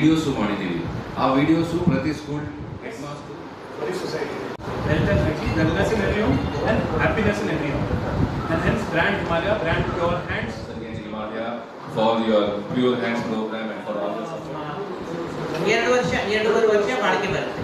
Videos ಮಾಡಿದ್ದೀವಿ ಆ ವಿಡಿಯೋಸು ಪ್ರತಿ school headmaster for the society. Health and hygiene, wellness in every home, and happiness in every home. And hence, brand Himalaya, brand Pure Hands. Himalaya for your pure hands program and for all the support. ಎರಡು ವರ್ಷ ಎರಡೂವರೆ ವರ್ಷ ಬಾಳಿಕೆ ಬರುತ್ತೆ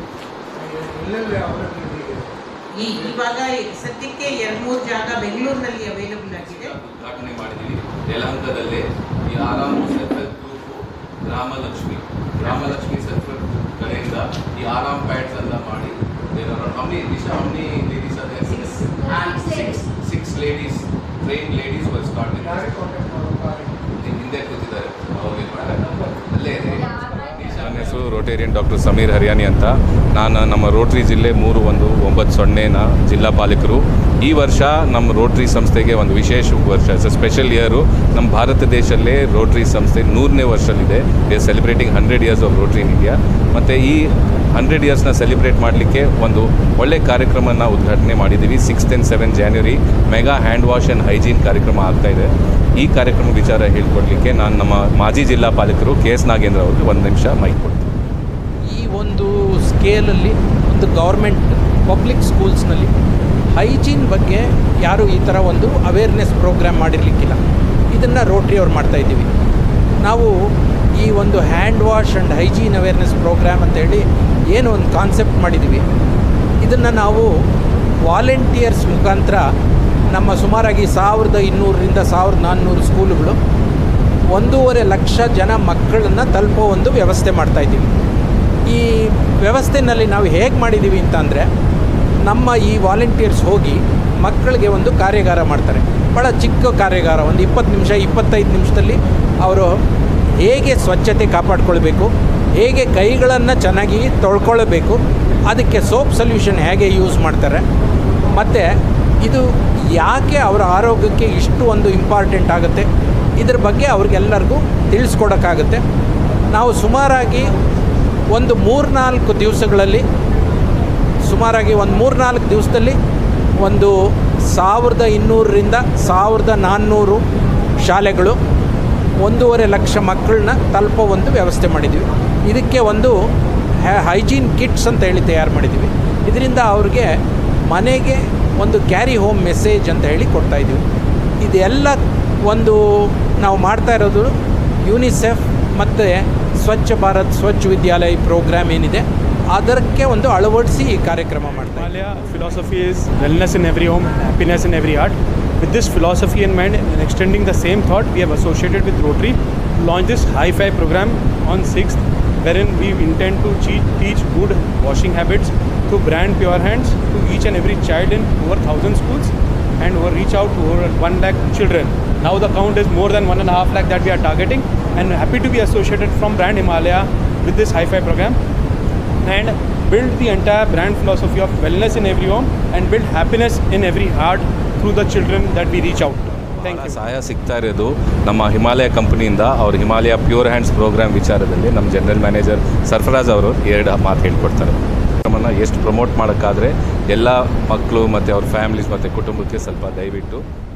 ಈ ಇವಾಗ ಸದ್ಯಕ್ಕೆ ಎರಡು ಮೂರು ಜಾಗ ಬೆಂಗಳೂರಿನಲ್ಲಿ ಅವೈಲಬಲ್ ಆಗಿದೆ ಉದ್ಘಾಟನೆ ಮಾಡಿದ್ದೀವಿ ಯಲಹಂಕದಲ್ಲೇ ಈ Aaram self help group Gramalakshmi Gramalakshmi self help group ಕಡೆಯಿಂದ ಈ ಆರಾಮ್ ಪ್ಯಾಡ್ಸ್ ಎಲ್ಲ ಮಾಡಿ ಹಮ್ನಿ ದಿಶಾ ಹಮ್ನಿ ಲೇಡೀಸ್ ಅದೇ six six ladies train ladies ವರ್ ಸ್ಟಾರ್ಟ್ ಹಿಂದೆ ಕೂತಿದ್ದಾರೆ ಅವ್ರಿಗೆ ಅಲ್ಲೇ ಇದೆ ನನ್ನ ಹೆಸರು ರೋಟೇರಿಯನ್ ಡಾಕ್ಟರ್ ಸಮೀರ್ ಹರಿಯಾನಿ ಅಂತ ನಾನು ನಮ್ಮ ರೋಟ್ರಿ ಜಿಲ್ಲೆ ಮೂರು ಒಂದು ಒಂಬತ್ತು ಸೊನ್ನೆನ ಜಿಲ್ಲಾ ಪಾಲಕರು ಈ ವರ್ಷ ನಮ್ಮ ರೋಟ್ರಿ ಸಂಸ್ಥೆಗೆ ಒಂದು ವಿಶೇಷ ವರ್ಷ ಇಟ್ಸ್ ಸ್ಪೆಷಲ್ ಇಯರು ನಮ್ಮ ಭಾರತ ದೇಶದಲ್ಲೇ ರೋಟ್ರಿ ಸಂಸ್ಥೆ ನೂರನೇ ವರ್ಷದಲ್ಲಿದೆ we are celebrating hundred years of Rotary in India ಮತ್ತು ಈ ಹಂಡ್ರೆಡ್ ಇಯರ್ಸ್ನ ಸೆಲೆಬ್ರೇಟ್ ಮಾಡಲಿಕ್ಕೆ ಒಂದು ಒಳ್ಳೆ ಕಾರ್ಯಕ್ರಮನ ಉದ್ಘಾಟನೆ ಮಾಡಿದ್ದೀವಿ sixth and seven January mega hand wash and hygiene ಕಾರ್ಯಕ್ರಮ ಆಗ್ತಾ ಇದೆ ಈ ಕಾರ್ಯಕ್ರಮ ವಿಚಾರ ಹೇಳ್ಕೊಡ್ಲಿಕ್ಕೆ ನಾನು ನಮ್ಮ ಮಾಜಿ ಜಿಲ್ಲಾ ಪಾಲಕರು ಕೆ ಎಸ್ ನಾಗೇಂದ್ರ ಅವ್ರಿಗೆ ಒಂದು ನಿಮಿಷ ಮೈಕ್ ಕೊಡ್ತೀನಿ ಈ ಒಂದು ಸ್ಕೇಲಲ್ಲಿ ಒಂದು ಗೌರ್ಮೆಂಟ್ ಪಬ್ಲಿಕ್ ಸ್ಕೂಲ್ಸ್ನಲ್ಲಿ ಹೈಜೀನ್ ಬಗ್ಗೆ ಯಾರೂ ಈ ಥರ ಒಂದು ಅವೇರ್ನೆಸ್ ಪ್ರೋಗ್ರಾಮ್ ಮಾಡಿರಲಿಕ್ಕಿಲ್ಲ ಇದನ್ನು ರೋಟ್ರಿ ಅವ್ರು ಮಾಡ್ತಾಯಿದ್ದೀವಿ ನಾವು ಈ ಒಂದು hand wash and hygiene awareness program ಅಂತೇಳಿ ಏನು ಒಂದು ಕಾನ್ಸೆಪ್ಟ್ ಮಾಡಿದ್ದೀವಿ ಇದನ್ನು ನಾವು ವಾಲಂಟಿಯರ್ಸ್ ಮುಖಾಂತರ ನಮ್ಮ ಸುಮಾರಾಗಿ ಸಾವಿರದ ಇನ್ನೂರರಿಂದ ಸಾವಿರದ ನಾನ್ನೂರು ಸ್ಕೂಲುಗಳು ಒಂದೂವರೆ ಲಕ್ಷ ಜನ ಮಕ್ಕಳನ್ನು ತಲುಪೋ ಒಂದು ವ್ಯವಸ್ಥೆ ಮಾಡ್ತಾಯಿದ್ದೀವಿ ಈ ವ್ಯವಸ್ಥೆನಲ್ಲಿ ನಾವು ಹೇಗೆ ಮಾಡಿದ್ದೀವಿ ಅಂತಂದರೆ ನಮ್ಮ ಈ ವಾಲಂಟಿಯರ್ಸ್ ಹೋಗಿ ಮಕ್ಕಳಿಗೆ ಒಂದು ಕಾರ್ಯಾಗಾರ ಮಾಡ್ತಾರೆ ಭಾಳ ಚಿಕ್ಕ ಕಾರ್ಯಾಗಾರ ಒಂದು ಇಪ್ಪತ್ತು ನಿಮಿಷ ಇಪ್ಪತ್ತೈದು ನಿಮಿಷದಲ್ಲಿ ಅವರು ಹೇಗೆ ಸ್ವಚ್ಛತೆ ಕಾಪಾಡ್ಕೊಳ್ಬೇಕು ಹೇಗೆ ಕೈಗಳನ್ನು ಚೆನ್ನಾಗಿ ತೊಳ್ಕೊಳ್ಬೇಕು ಅದಕ್ಕೆ ಸೋಪ್ ಸೊಲ್ಯೂಷನ್ ಹೇಗೆ ಯೂಸ್ ಮಾಡ್ತಾರೆ ಮತ್ತು ಇದು ಯಾಕೆ ಅವರ ಆರೋಗ್ಯಕ್ಕೆ ಇಷ್ಟು ಒಂದು ಇಂಪಾರ್ಟೆಂಟ್ ಆಗುತ್ತೆ ಇದ್ರ ಬಗ್ಗೆ ಅವ್ರಿಗೆಲ್ಲರಿಗೂ ತಿಳಿಸ್ಕೊಡೋಕ್ಕಾಗುತ್ತೆ ನಾವು ಸುಮಾರಾಗಿ ಒಂದು ಮೂರ್ನಾಲ್ಕು ದಿವಸಗಳಲ್ಲಿ ಸುಮಾರಾಗಿ ಒಂದು ಮೂರ್ನಾಲ್ಕು ದಿವಸದಲ್ಲಿ ಒಂದು ಸಾವಿರದ ಇನ್ನೂರರಿಂದ ಸಾವಿರದ ನಾನ್ನೂರು ಶಾಲೆಗಳು ಒಂದೂವರೆ ಲಕ್ಷ ಮಕ್ಕಳನ್ನ ತಲುಪೋ ಒಂದು ವ್ಯವಸ್ಥೆ ಮಾಡಿದ್ದೀವಿ ಇದಕ್ಕೆ ಒಂದು ಹೈಜೀನ್ ಕಿಟ್ಸ್ ಅಂತ ಹೇಳಿ ತಯಾರು ಮಾಡಿದ್ದೀವಿ ಇದರಿಂದ ಅವ್ರಿಗೆ ಮನೆಗೆ ಒಂದು ಕ್ಯಾರಿ ಹೋಮ್ ಮೆಸೇಜ್ ಅಂತ ಹೇಳಿ ಕೊಡ್ತಾಯಿದ್ದೀವಿ ಇದೆಲ್ಲ ಒಂದು ನಾವು ಮಾಡ್ತಾ ಇರೋದು ಯುನಿಸೆಫ್ ಮತ್ತು ಸ್ವಚ್ಛ ಭಾರತ್ ಸ್ವಚ್ಛ ವಿದ್ಯಾಲಯ ಪ್ರೋಗ್ರಾಮ್ ಏನಿದೆ ಅದಕ್ಕೆ ಒಂದು ಅಳವಡಿಸಿ ಈ ಕಾರ್ಯಕ್ರಮ ಮಾಡ್ತಾ ಇದ್ದೀವಿ. Himalaya philosophy is wellness in every home, happiness in every heart. With this philosophy in mind and extending the same thought, we have associated with Rotary to launch this Hi-Fi program on 6th, wherein we intend to che- teach good washing habits through brand Pure Hands to each and every child in over 1000 schools and over reach out to over 1 lakh children. Now the count is more than one and a half lakh that we are targeting and happy to be associated from brand Himalaya with this Hi-Fi program and build the entire brand philosophy of wellness in every home and build happiness in every heart through the children that we reach out to. Thank ಬಹಳ you. ಸಹಾಯ ಸಿಗ್ತಾ ಇರೋದು ನಮ್ಮ ಹಿಮಾಲಯ ಕಂಪನಿಯಿಂದ ಅವ್ರ Himalaya pure hands program ವಿಚಾರದಲ್ಲಿ ನಮ್ಮ general manager Sarfaraz ಅವರು ಎರಡು ಮಾತು ಹೇಳ್ಕೊಡ್ತಾರೆ ನಮ್ಮನ್ನು ಎಷ್ಟು ಪ್ರಮೋಟ್ ಮಾಡೋಕ್ಕಾದರೆ ಎಲ್ಲ ಮಕ್ಕಳು ಮತ್ತು ಅವ್ರ ಫ್ಯಾಮಿಲೀಸ್ ಮತ್ತು ಕುಟುಂಬಕ್ಕೆ ಸ್ವಲ್ಪ ದಯವಿಟ್ಟು